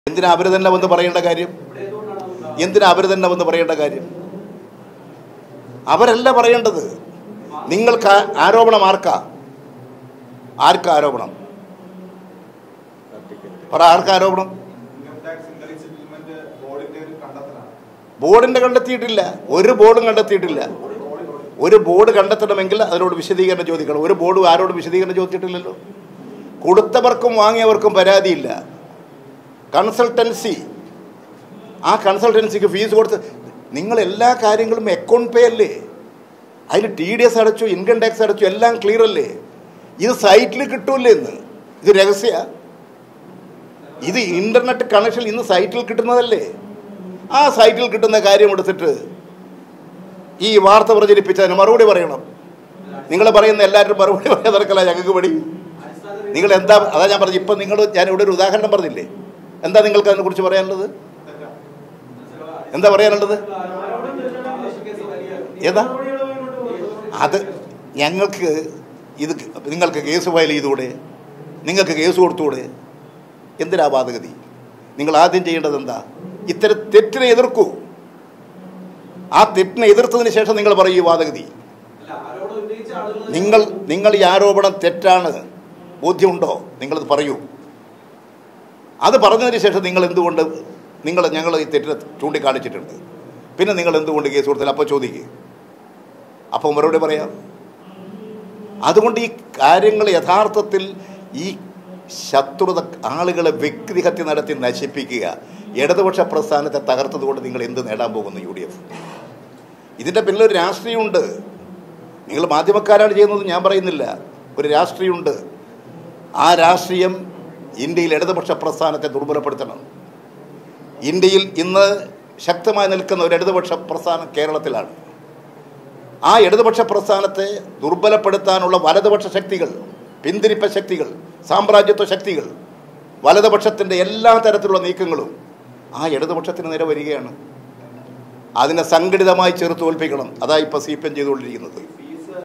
എന്തിനാ അവർ തന്നെ വന്ന് പറയേണ്ട കാര്യം എന്തിനാ അവർ തന്നെ വന്ന് പറയേണ്ട കാര്യം അവരല്ല പറയേണ്ടത് നിങ്ങൾക്ക് ആ- ആരോപണം ആർക്കാ ആർക്കാ ആരോപണം പറ ആർക്കാ ആരോപണം ഇൻകം ടാക്സ് ഇന്നലെ സെറ്റിൽമെന്റ് ബോർഡിന്റെ ഒരു കണ്ടെത്തലാണ് ബോർഡിന്റെ കണ്ടെത്തിയിട്ടില്ല ഒരു ബോർഡും കണ്ടെത്തിയിട്ടില്ല ഒരു ബോർഡ് കണ്ടെത്തണമെങ്കിൽ അതിനോട് വിശദീകരണം ചോദിക്കണം ഒരു ബോർഡും ആരോടും വിശദീകരണം ചോദിച്ചിട്ടില്ലല്ലോ കൊടുത്തവർക്കും വാങ്ങിയവർക്കും പരാതിയില്ല കൺസൾട്ടൻസി ആ കൺസൾട്ടൻസിക്ക് ഫീസ് കൊടുത്ത് നിങ്ങൾ എല്ലാ കാര്യങ്ങളും അക്കൗണ്ട് പേ അല്ലേ അതിൽ ടി ഡി എസ് അടച്ചു ഇൻകം ടാക്സ് അടച്ചു എല്ലാം ക്ലിയർ അല്ലേ ഇത് സൈറ്റിൽ കിട്ടൂലേ ഇന്ന് ഇത് രഹസ്യ ഇത് ഇന്റർനെറ്റ് കണക്ഷൻ ഇന്ന് സൈറ്റിൽ കിട്ടുന്നതല്ലേ ആ സൈറ്റിൽ കിട്ടുന്ന കാര്യം എടുത്തിട്ട് ഈ വാർത്ത പ്രചരിപ്പിച്ചതിന് മറുപടി പറയണം നിങ്ങൾ പറയുന്ന എല്ലാവരും മറുപടി പറയാൻ നടക്കല ഞങ്ങൾക്ക് പടി നിങ്ങൾ എന്താ അതാ ഞാൻ പറഞ്ഞു ഇപ്പം നിങ്ങൾ ഞാൻ ഇവിടെ ഒരു ഉദാഹരണം പറഞ്ഞില്ലേ എന്താ നിങ്ങൾക്ക് അതിനെക്കുറിച്ച് പറയാനുള്ളത് എന്താ പറയാനുള്ളത് ഏതാ അത് ഞങ്ങൾക്ക് ഇത് നിങ്ങൾക്ക് കേസ് ഫയൽ ചെയ്തുകൂടെ നിങ്ങൾക്ക് കേസ് കൊടുത്തുകൂടെ എന്തിനാ വാദഗതി നിങ്ങൾ ആദ്യം ചെയ്യേണ്ടത് എന്താ ഇത്തരം തെറ്റിനെ എതിർക്കൂ ആ തെറ്റിനെ എതിർത്തതിന് ശേഷം നിങ്ങൾ പറയൂ ഈ വാദഗതി നിങ്ങൾ നിങ്ങൾ ഈ ആരോപണം തെറ്റാണ് ബോധ്യമുണ്ടോ നിങ്ങളത് പറയൂ അത് പറഞ്ഞതിന് ശേഷം നിങ്ങൾ എന്തുകൊണ്ട് നിങ്ങൾ ഞങ്ങൾ ഈ തെറ്റിനെ ചൂണ്ടിക്കാണിച്ചിട്ടുണ്ട് പിന്നെ നിങ്ങൾ എന്തുകൊണ്ട് കേസ് കൊടുത്തില്ല അപ്പോൾ ചോദിക്കുക അപ്പോൾ മറുപടി പറയാം അതുകൊണ്ട് ഈ കാര്യങ്ങൾ യഥാർത്ഥത്തിൽ ഈ ശത്രുത ആളുകളെ വ്യക്തിഹത്യ നടത്തി നശിപ്പിക്കുക ഇടതുപക്ഷ പ്രസ്ഥാനത്തെ തകർത്തതുകൊണ്ട് നിങ്ങൾ എന്ത് നേടാൻ പോകുന്നു യു ഡി എഫ് ഇതിൻ്റെ പിന്നിൽ ഒരു രാഷ്ട്രീയമുണ്ട് നിങ്ങൾ മാധ്യമക്കാരാണ് ചെയ്യുന്നത് ഞാൻ പറയുന്നില്ല ഒരു രാഷ്ട്രീയമുണ്ട് ആ രാഷ്ട്രീയം ഇന്ത്യയിൽ ഇടതുപക്ഷ പ്രസ്ഥാനത്തെ ദുർബലപ്പെടുത്തണം ഇന്ത്യയിൽ ഇന്ന് ശക്തമായി നിൽക്കുന്ന ഒരു ഇടതുപക്ഷ പ്രസ്ഥാനം കേരളത്തിലാണ് ആ ഇടതുപക്ഷ പ്രസ്ഥാനത്തെ ദുർബലപ്പെടുത്താനുള്ള വലതുപക്ഷ ശക്തികൾ പിന്തിരിപ്പ ശക്തികൾ സാമ്രാജ്യത്വ ശക്തികൾ വലതുപക്ഷത്തിൻ്റെ എല്ലാ തരത്തിലുള്ള നീക്കങ്ങളും ആ ഇടതുപക്ഷത്തിന് നേരെ വരികയാണ് അതിനെ സംഘടിതമായി ചെറുത്ത് തോൽപ്പിക്കണം അതാ ഇപ്പോൾ സി പി എം ചെയ്തുകൊണ്ടിരിക്കുന്നത്